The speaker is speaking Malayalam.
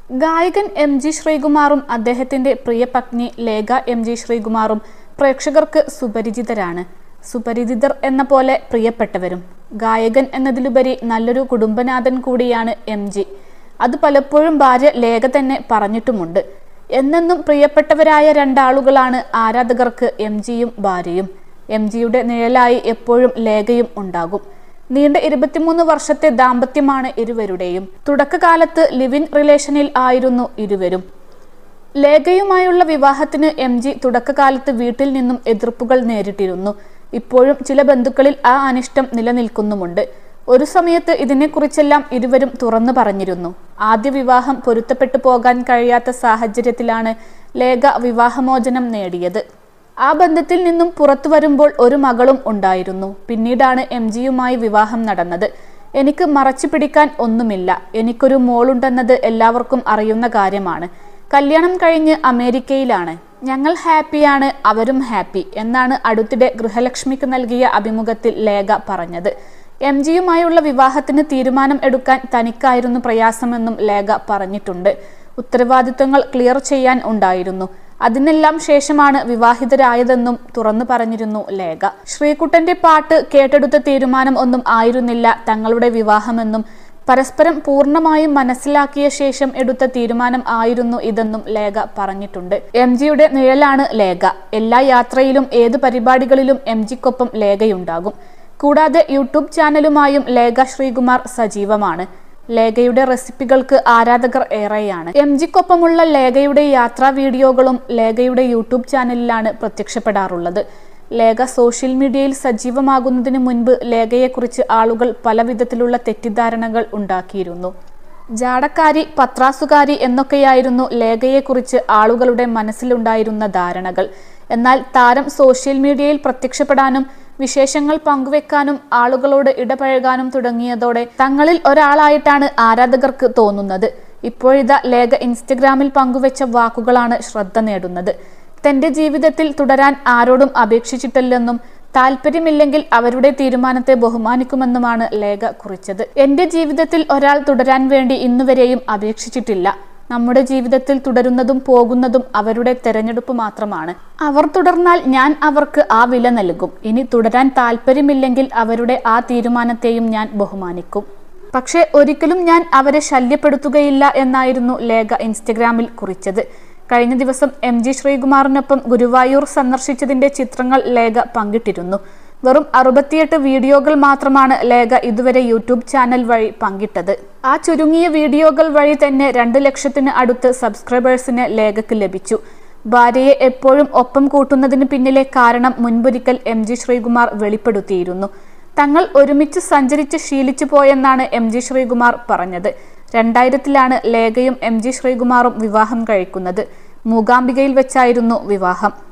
ഗായകൻ എം ജി ശ്രീകുമാറും അദ്ദേഹത്തിന്റെ പ്രിയ പത്നി ലേഖ എം ജി ശ്രീകുമാറും പ്രേക്ഷകർക്ക് സുപരിചിതരാണ് സുപരിചിതർ എന്ന പോലെ പ്രിയപ്പെട്ടവരും ഗായകൻ എന്നതിലുപരി നല്ലൊരു കുടുംബനാഥൻ കൂടിയാണ് എം ജി അത് പലപ്പോഴും ഭാര്യ ലേഖ തന്നെ പറഞ്ഞിട്ടുമുണ്ട് എന്നെന്നും പ്രിയപ്പെട്ടവരായ രണ്ടാളുകളാണ് ആരാധകർക്ക് എം ജിയും ഭാര്യയും എം ജിയുടെ നിഴലായി എപ്പോഴും ലേഖയും ഉണ്ടാകും നീണ്ട ഇരുപത്തിമൂന്ന് വർഷത്തെ ദാമ്പത്യമാണ് ഇരുവരുടെയും തുടക്കകാലത്ത് ലിവിൻ റിലേഷനിൽ ആയിരുന്നു ഇരുവരും ലേഖയുമായുള്ള വിവാഹത്തിന് എം ജി തുടക്കകാലത്ത് വീട്ടിൽ നിന്നും എതിർപ്പുകൾ നേരിട്ടിരുന്നു ഇപ്പോഴും ചില ബന്ധുക്കളിൽ ആ അനിഷ്ടം നിലനിൽക്കുന്നുമുണ്ട് ഒരു സമയത്ത് ഇതിനെക്കുറിച്ചെല്ലാം ഇരുവരും തുറന്നു പറഞ്ഞിരുന്നു ആദ്യ വിവാഹം പൊരുത്തപ്പെട്ടു പോകാൻ കഴിയാത്ത സാഹചര്യത്തിലാണ് ലേഖ വിവാഹമോചനം നേടിയത് ആ ബന്ധത്തിൽ നിന്നും പുറത്തു വരുമ്പോൾ ഒരു മകളും ഉണ്ടായിരുന്നു പിന്നീടാണ് എം ജിയുമായി വിവാഹം നടന്നത് എനിക്ക് മറച്ചു പിടിക്കാൻ ഒന്നുമില്ല എനിക്കൊരു മോളുണ്ടെന്നത് എല്ലാവർക്കും അറിയുന്ന കാര്യമാണ് കല്യാണം കഴിഞ്ഞ് അമേരിക്കയിലാണ് ഞങ്ങൾ ഹാപ്പിയാണ് അവരും ഹാപ്പി എന്നാണ് അടുത്തിടെ ഗൃഹലക്ഷ്മിക്ക് നൽകിയ അഭിമുഖത്തിൽ ലേഖ പറഞ്ഞത് എം ജിയുമായുള്ള വിവാഹത്തിന് തീരുമാനം എടുക്കാൻ തനിക്കായിരുന്നു പ്രയാസമെന്നും ലേഖ പറഞ്ഞിട്ടുണ്ട് ഉത്തരവാദിത്വങ്ങൾ ക്ലിയർ ചെയ്യാൻ ഉണ്ടായിരുന്നു അതിനെല്ലാം ശേഷമാണ് വിവാഹിതരായതെന്നും തുറന്നു പറഞ്ഞിരുന്നു ലേഖ ശ്രീകുട്ടന്റെ പാട്ട് കേട്ടെടുത്ത തീരുമാനം ഒന്നും ആയിരുന്നില്ല തങ്ങളുടെ വിവാഹമെന്നും പരസ്പരം പൂർണ്ണമായും മനസ്സിലാക്കിയ ശേഷം എടുത്ത തീരുമാനം ആയിരുന്നു ഇതെന്നും ലേഖ പറഞ്ഞിട്ടുണ്ട് എം ജിയുടെ നിഴലാണ് ലേഖ എല്ലാ യാത്രയിലും ഏത് പരിപാടികളിലും എം ജിക്കൊപ്പം ലേഖയുണ്ടാകും കൂടാതെ യൂട്യൂബ് ചാനലുമായും ലേഖ ശ്രീകുമാർ സജീവമാണ് ലേഖയുടെ റെസിപ്പികൾക്ക് ആരാധകർ ഏറെയാണ് എം ജിക്കൊപ്പമുള്ള ലേഖയുടെ യാത്രാ വീഡിയോകളും ലേഖയുടെ യൂട്യൂബ് ചാനലിലാണ് പ്രത്യക്ഷപ്പെടാറുള്ളത് ലേഖ സോഷ്യൽ മീഡിയയിൽ സജീവമാകുന്നതിന് മുൻപ് ലേഖയെക്കുറിച്ച് ആളുകൾ പല വിധത്തിലുള്ള തെറ്റിദ്ധാരണകൾ ഉണ്ടാക്കിയിരുന്നു ജാടക്കാരി പത്രാസുകാരി എന്നൊക്കെയായിരുന്നു ലേഖയെക്കുറിച്ച് ആളുകളുടെ മനസ്സിലുണ്ടായിരുന്ന ധാരണകൾ എന്നാൽ താരം സോഷ്യൽ മീഡിയയിൽ പ്രത്യക്ഷപ്പെടാനും വിശേഷങ്ങൾ പങ്കുവെക്കാനും ആളുകളോട് ഇടപഴകാനും തുടങ്ങിയതോടെ തങ്ങളിൽ ഒരാളായിട്ടാണ് ആരാധകർക്ക് തോന്നുന്നത് ഇപ്പോഴിതാ ലേഖ ഇൻസ്റ്റഗ്രാമിൽ പങ്കുവെച്ച വാക്കുകളാണ് ശ്രദ്ധ നേടുന്നത് തന്റെ ജീവിതത്തിൽ തുടരാൻ ആരോടും അപേക്ഷിച്ചിട്ടില്ലെന്നും താല്പര്യമില്ലെങ്കിൽ അവരുടെ തീരുമാനത്തെ ബഹുമാനിക്കുമെന്നുമാണ് ലേഖ കുറിച്ചത് എന്റെ ജീവിതത്തിൽ ഒരാൾ തുടരാൻ വേണ്ടി ഇന്നുവരെയും അപേക്ഷിച്ചിട്ടില്ല നമ്മുടെ ജീവിതത്തിൽ തുടരുന്നതും പോകുന്നതും അവരുടെ തെരഞ്ഞെടുപ്പ് മാത്രമാണ് അവർ തുടർന്നാൽ ഞാൻ അവർക്ക് ആ വില നൽകും ഇനി തുടരാൻ താല്പര്യമില്ലെങ്കിൽ അവരുടെ ആ തീരുമാനത്തെയും ഞാൻ ബഹുമാനിക്കും പക്ഷേ ഒരിക്കലും ഞാൻ അവരെ ശല്യപ്പെടുത്തുകയില്ല എന്നായിരുന്നു ലേഖ ഇൻസ്റ്റഗ്രാമിൽ കുറിച്ചത് കഴിഞ്ഞ ദിവസം എം ജി ശ്രീകുമാറിനൊപ്പം ഗുരുവായൂർ സന്ദർശിച്ചതിന്റെ ചിത്രങ്ങൾ ലേഖ പങ്കിട്ടിരുന്നു വെറും അറുപത്തിയെട്ട് വീഡിയോകൾ മാത്രമാണ് ലേഖ ഇതുവരെ യൂട്യൂബ് ചാനൽ വഴി പങ്കിട്ടത് ആ ചുരുങ്ങിയ വീഡിയോകൾ വഴി തന്നെ രണ്ട് ലക്ഷത്തിന് അടുത്ത് സബ്സ്ക്രൈബേഴ്സിന് ലേഖയ്ക്ക് ലഭിച്ചു ഭാര്യയെ എപ്പോഴും ഒപ്പം കൂട്ടുന്നതിന് പിന്നിലെ കാരണം മുൻപൊരിക്കൽ എം ജി ശ്രീകുമാർ വെളിപ്പെടുത്തിയിരുന്നു തങ്ങൾ ഒരുമിച്ച് സഞ്ചരിച്ച് ശീലിച്ചു പോയെന്നാണ് എം ജി ശ്രീകുമാർ പറഞ്ഞത് രണ്ടായിരത്തിലാണ് ലേഖയും എം ജി ശ്രീകുമാറും വിവാഹം കഴിക്കുന്നത് മൂകാംബികയിൽ വെച്ചായിരുന്നു വിവാഹം